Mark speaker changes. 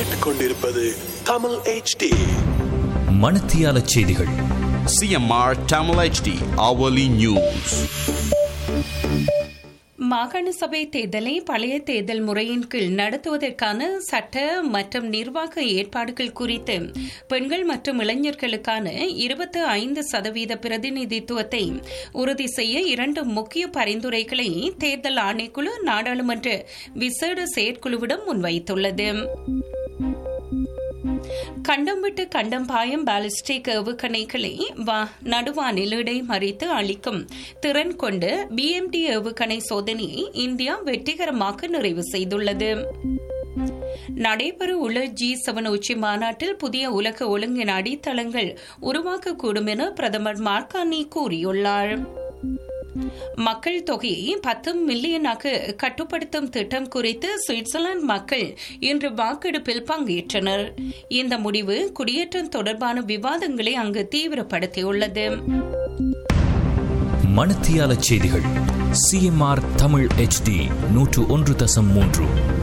Speaker 1: கேட்டுக்கொண்டிருப்பது தமிழ் HD
Speaker 2: மணத்தியால செய்திகள்
Speaker 3: CMR Tamil HD hourly news.
Speaker 4: மாகாண சபை தேர்தலை பழைய தேர்தல் முறையின் கீழ் நடத்துவதற்கான சட்ட மற்றும் நிர்வாக ஏற்பாடுகள் குறித்து பெண்கள் மற்றும் இளைஞர்களுக்கான இருபத்தி ஐந்து சதவீத பிரதிநிதித்துவத்தை உறுதி செய்ய இரண்டு முக்கிய பரிந்துரைகளை தேர்தல் ஆணைக்குழு நாடாளுமன்ற விசேட செயற்குழுவிடம் முன்வைத்துள்ளது கண்டம் விட்டு கண்டம் பாயும் பாலிஸ்டிக் ஏவுகணைகளை வா நடுவானில் இடைமறித்து அளிக்கும் திறன் கொண்டு பிஎம்டி ஏவுகணை சோதனையை இந்தியா வெற்றிகரமாக நிறைவு செய்துள்ளது நடைபெற உள்ள ஜி செவன் உச்சி மாநாட்டில் புதிய உலக ஒழுங்கின் அடித்தளங்கள் உருவாக்கக்கூடும் என பிரதமர் மார்கானி கூறியுள்ளார் மக்கள் தொகையை பத்து மில்லியனாக கட்டுப்படுத்தும் திட்டம் குறித்து சுவிட்சர்லாந்து மக்கள் இன்று வாக்கெடுப்பில் பங்கேற்றனர் இந்த முடிவு குடியேற்றம் தொடர்பான விவாதங்களை அங்கு தீவிரப்படுத்தியுள்ளது
Speaker 2: மணத்தியால செய்திகள் சிஎம்ஆர் தமிழ் HD நூற்று ஒன்று தசம் மூன்று